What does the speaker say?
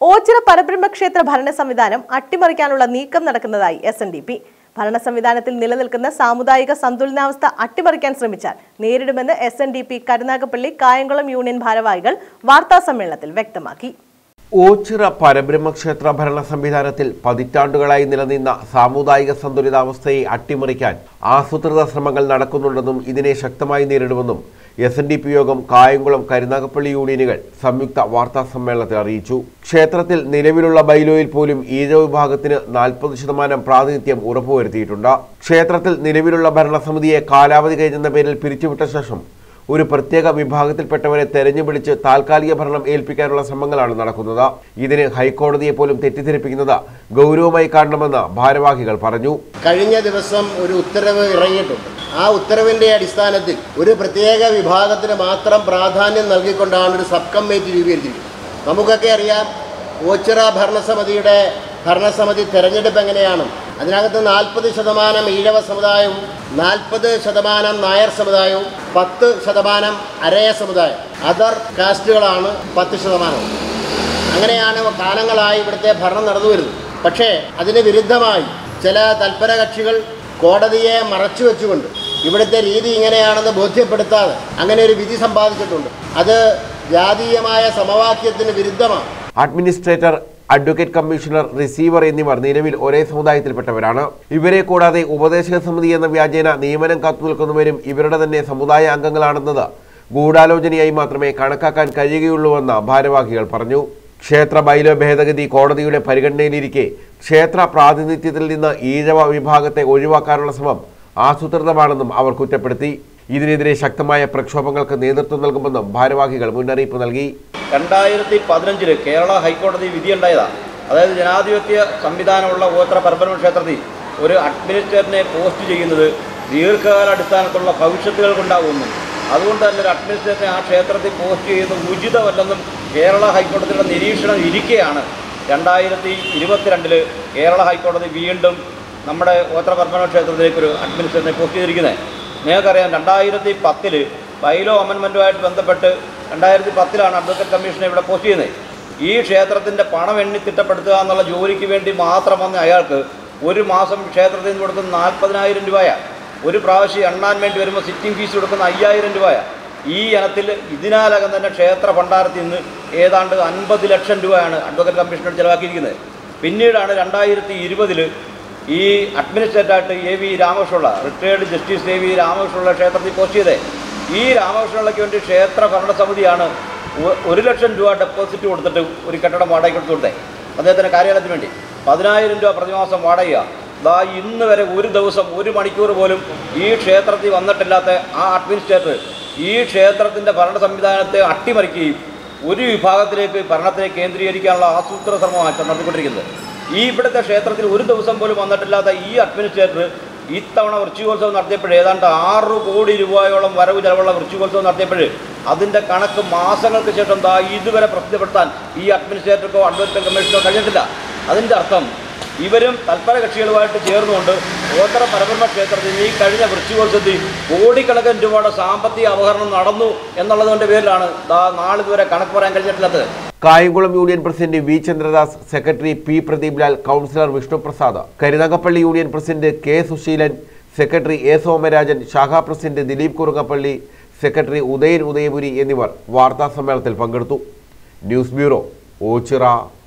ഓച്ചിറ പരബ്രഹ്മ ക്ഷേത്ര ഭരണ സംവിധാനം അട്ടിമറിക്കാനുള്ള നീക്കം നടക്കുന്നതായി എസ് എൻ ഡി പി ഭരണ സംവിധാനത്തിൽ നിലനിൽക്കുന്ന സാമുദായിക സന്തുലനാവസ്ഥ അട്ടിമറിക്കാൻ ശ്രമിച്ചാൽ നേരിടുമെന്ന് S N D P Karunagappally Kayamkulam union ഭാരവാഹികൾ വാർത്താസമ്മേളനത്തിൽ വ്യക്തമാക്കി ഓച്ചിറ പരബ്രഹ്മക്ഷേത്ര ഭരണ സംവിധാനത്തിൽ പതിറ്റാണ്ടുകളായി നിലനിന്ന സാമുദായിക സന്തുലിതാവസ്ഥയെ അട്ടിമറിക്കാൻ ആസൂത്രിത ശ്രമങ്ങൾ നടക്കുന്നുണ്ടെന്നും ഇതിനെ ശക്തമായി നേരിടുമെന്നും എസ് എൻ ഡി പി യോഗം കായംകുളം കരുനാഗപ്പള്ളി യൂണിയനുകൾ സംയുക്ത വാർത്താ സമ്മേളനത്തിൽ അറിയിച്ചു ക്ഷേത്രത്തിൽ നിലവിലുള്ള ബൈലോയിൽ പോലും ഈഴവ വിഭാഗത്തിന് നാൽപ്പത് ശതമാനം പ്രാതിനിധ്യം ഉറപ്പുവരുത്തിയിട്ടുണ്ട് ക്ഷേത്രത്തിൽ നിലവിലുള്ള ഭരണസമിതിയെ കാലാവധി കഴിഞ്ഞെന്ന പേരിൽ പിരിച്ചുവിട്ട ശേഷം ഒരു പ്രത്യേക വിഭാഗത്തിൽപ്പെട്ടവരെ തെരഞ്ഞുപിടിച്ച് താൽക്കാലിക ഭരണം ഏൽപ്പിക്കാനുള്ള ശ്രമങ്ങളാണ് നടക്കുന്നത് ഇതിന് ഹൈക്കോടതിയെ പോലും തെറ്റിദ്ധരിപ്പിക്കുന്നത് ഗൗരവമായി കാണണമെന്ന് ഭാരവാഹികൾ പറഞ്ഞു കഴിഞ്ഞ ദിവസം ഒരു ഉത്തരവ് ഇറങ്ങിയിട്ടുണ്ട് ആ ഉത്തരവിൻ്റെ അടിസ്ഥാനത്തിൽ ഒരു പ്രത്യേക വിഭാഗത്തിന് മാത്രം പ്രാധാന്യം നൽകിക്കൊണ്ടാണ് ഒരു സബ് കമ്മിറ്റി രൂപീകരിച്ചിരിക്കുന്നത് നമുക്കൊക്കെ അറിയാം ഓച്ചിറ ഭരണസമിതിയുടെ ഭരണസമിതി തെരഞ്ഞെടുപ്പ് എങ്ങനെയാണ് അതിനകത്ത് നാൽപ്പത് ശതമാനം ഈഴവ സമുദായവും നാൽപ്പത് ശതമാനം നായർ സമുദായവും പത്ത് ശതമാനം അരയ സമുദായം അതർ കാസ്റ്റുകളാണ് പത്ത് ശതമാനം അങ്ങനെയാണ് കാലങ്ങളായി ഇവിടുത്തെ ഭരണം നടന്നു വരുന്നത് പക്ഷേ അതിന് വിരുദ്ധമായി ചില തൽപര കക്ഷികൾ കോടതിയെ മറച്ചു വെച്ചുകൊണ്ട് ഇവിടുത്തെ രീതി ഇങ്ങനെയാണെന്ന് ബോധ്യപ്പെടുത്താതെ അങ്ങനെ ഒരു വിധി സമ്പാദിച്ചിട്ടുണ്ട് അത് ജാതീയമായ സമവാക്യത്തിന് വിരുദ്ധമാണ് അഡ്മിനിസ്ട്രേറ്റർ അഡ്വക്കേറ്റ് കമ്മീഷണർ റിസീവർ എന്നിവർ നിലവിൽ ഒരേ സമുദായത്തിൽപ്പെട്ടവരാണ് ഇവരെ കൂടാതെ ഉപദേശക സമിതി എന്ന വ്യാജേന നിയമനം കാത്തുനിൽക്കുന്നവരും ഇവരുടെ തന്നെ സമുദായ അംഗങ്ങളാണെന്നത് ഗൂഢാലോചനയായി മാത്രമേ കണക്കാക്കാൻ കഴിയുകയുള്ളൂവെന്ന് ഭാരവാഹികൾ പറഞ്ഞു ക്ഷേത്ര ബൈലോ ഭേദഗതി കോടതിയുടെ പരിഗണനയിലിരിക്കെ ക്ഷേത്ര പ്രാതിനിധ്യത്തിൽ നിന്ന് ഈഴവ വിഭാഗത്തെ ഒഴിവാക്കാനുള്ള ശ്രമം ആസൂത്രിതമാണെന്നും അവർ കുറ്റപ്പെടുത്തി ഇതിനെതിരെ ശക്തമായ പ്രക്ഷോഭങ്ങൾക്ക് നേതൃത്വം നൽകുമെന്നും ഭാരവാഹികൾ മുന്നറിയിപ്പ് നൽകി രണ്ടായിരത്തി പതിനഞ്ചില് കേരള ഹൈക്കോടതി വിധിയുണ്ടായതാണ് അതായത് ജനാധിപത്യ സംവിധാനമുള്ള ഓത്ര പരബ്രഹ്മ ക്ഷേത്രത്തിൽ ഒരു അഡ്മിനിസ്ട്രേറ്ററിനെ പോസ്റ്റ് ചെയ്യുന്നത് ദീർഘകാല അടിസ്ഥാനത്തിലുള്ള ഭവിഷ്യത്തുകൾക്കുണ്ടാകുമെന്നും അതുകൊണ്ട് തന്നെ ഒരു അഡ്മിനിസ്ട്രേറ്ററെ ആ ക്ഷേത്രത്തിൽ പോസ്റ്റ് ചെയ്യുന്നത് ഉചിതമല്ലെന്നും കേരള ഹൈക്കോടതിയുടെ നിരീക്ഷണം ഇരിക്കെയാണ് രണ്ടായിരത്തി ഇരുപത്തിരണ്ടില് കേരള ഹൈക്കോടതി വീണ്ടും നമ്മുടെ ഓത്ര പരബ്രഹ്മ ക്ഷേത്രത്തിലേക്ക് ഒരു അഡ്മിനിസ്ട്രേറ്ററിനെ പോസ്റ്റ് ചെയ്തിരിക്കുന്നത് നിങ്ങൾക്കറിയാം രണ്ടായിരത്തി പത്തില് ബൈലോ അമെൻമെൻറ്റുമായിട്ട് ബന്ധപ്പെട്ട് രണ്ടായിരത്തി പത്തിലാണ് അഡ്വക്കേറ്റ് കമ്മീഷനെ ഇവിടെ പോസ്റ്റ് ചെയ്യുന്നത് ഈ ക്ഷേത്രത്തിൻ്റെ പണം എണ്ണി തിട്ടപ്പെടുത്തുക എന്നുള്ള ജോലിക്ക് വേണ്ടി മാത്രം വന്ന അയാൾക്ക് ഒരു മാസം ക്ഷേത്രത്തിൽ നിന്ന് കൊടുക്കുന്ന നാൽപ്പതിനായിരം രൂപയാണ് ഒരു പ്രാവശ്യം എണ്ണാൻ വേണ്ടി വരുമ്പോൾ സിറ്റിംഗ് ഫീസ് കൊടുക്കുന്ന അയ്യായിരം രൂപയാണ് ഈ ഇനത്തിൽ ഇതിനകം തന്നെ ക്ഷേത്ര ഭണ്ഡാരത്തിൽ നിന്ന് ഏതാണ്ട് അൻപത് ലക്ഷം രൂപയാണ് അഡ്വക്കേറ്റ് കമ്മീഷനോട് ചിലവാക്കിയിരിക്കുന്നത് പിന്നീടാണ് രണ്ടായിരത്തി ഇരുപതിൽ ഈ അഡ്മിനിസ്ട്രേറ്ററായിട്ട് A V Ramakrishna Pillai retired justice A V Ramakrishna Pillai ക്ഷേത്രത്തിൽ പോസ്റ്റ് ചെയ്തത് ഈ രാമകൃഷ്ണപിള്ളയ്ക്ക് വേണ്ടി ക്ഷേത്ര ഭരണസമിതിയാണ് ഒ- ഒരു ലക്ഷം രൂപ ഡെപ്പോസിറ്റ് കൊടുത്തിട്ട് ഒരു കെട്ടിടം വാടകയ്ക്ക് കൊടുത്തു കൊടുത്തത് അദ്ദേഹത്തിൻ്റെ കാര്യാലയത്തിന് വേണ്ടി പതിനായിരം രൂപ പ്രതിമാസം വാടകയാണ് ദാ ഇന്ന് വരെ ഒരു ദിവസം ഒരു മണിക്കൂർ പോലും ഈ ക്ഷേത്രത്തിൽ വന്നിട്ടില്ലാത്ത ആ അഡ്മിനിസ്ട്രേറ്റർ ഈ ക്ഷേത്രത്തിൻ്റെ ഭരണ സംവിധാനത്തെ അട്ടിമറിക്കുകയും ഒരു വിഭാഗത്തിലേക്ക് ഭരണത്തെ കേന്ദ്രീകരിക്കാനുള്ള ആസൂത്രണ ശ്രമമാണ് നടത്തിക്കൊണ്ടിരിക്കുന്നത് ഈ ഇവിടുത്തെ ക്ഷേത്രത്തിൽ ഒരു ദിവസം പോലും വന്നിട്ടില്ലാത്ത ഈ അഡ്മിനിസ്ട്രേറ്റർ ഇത്തവണ വൃശ്ചികോത്സവം നടത്തിയപ്പോൾ ഏതാണ്ട് ആറ് കോടി രൂപയോളം വരവ് ചെലവുള്ള വൃശ്ചികോത്സവം നടത്തിയപ്പോൾ അതിൻ്റെ കണക്ക് മാസങ്ങൾക്ക് ശേഷം ദാ ഇതുവരെ പ്രസിദ്ധപ്പെടുത്താൻ ഈ അഡ്മിനിസ്ട്രേറ്റർക്കോ അഡ്വക്കേറ്റ് കമ്മീഷനോ കഴിഞ്ഞിട്ടില്ല അതിൻ്റെ അർത്ഥം ഇവരും തൽപര കക്ഷികളുമായിട്ട് ചേർന്നുകൊണ്ട് ഓത്തറ പരബ്രഹ്മ ക്ഷേത്രത്തിൽ ഈ കഴിഞ്ഞ വൃശ്ചികോത്സവത്തിൽ കോടിക്കണക്കിന് രൂപയുടെ സാമ്പത്തിക അപഹരണം നടന്നു എന്നുള്ളതിൻ്റെ പേരിലാണ് ദാ നാളിതുവരെ കണക്ക് പറയാൻ കഴിഞ്ഞിട്ടില്ലാത്തത് Kayamkulam union president V Chandradas secretary P Pradeep Lal councillor Vishnuprasad Karunagappally union president K Susheelan secretary A Somarajan ശാഖാ പ്രസിഡന്റ് ദിലീപ് കുറുങ്ങപ്പള്ളി സെക്രട്ടറി ഉദയൻ ഉദയപുരി എന്നിവർ വാർത്താ സമ്മേളനത്തിൽ പങ്കെടുത്തു ന്യൂസ് ബ്യൂറോ ഓച്ചിറ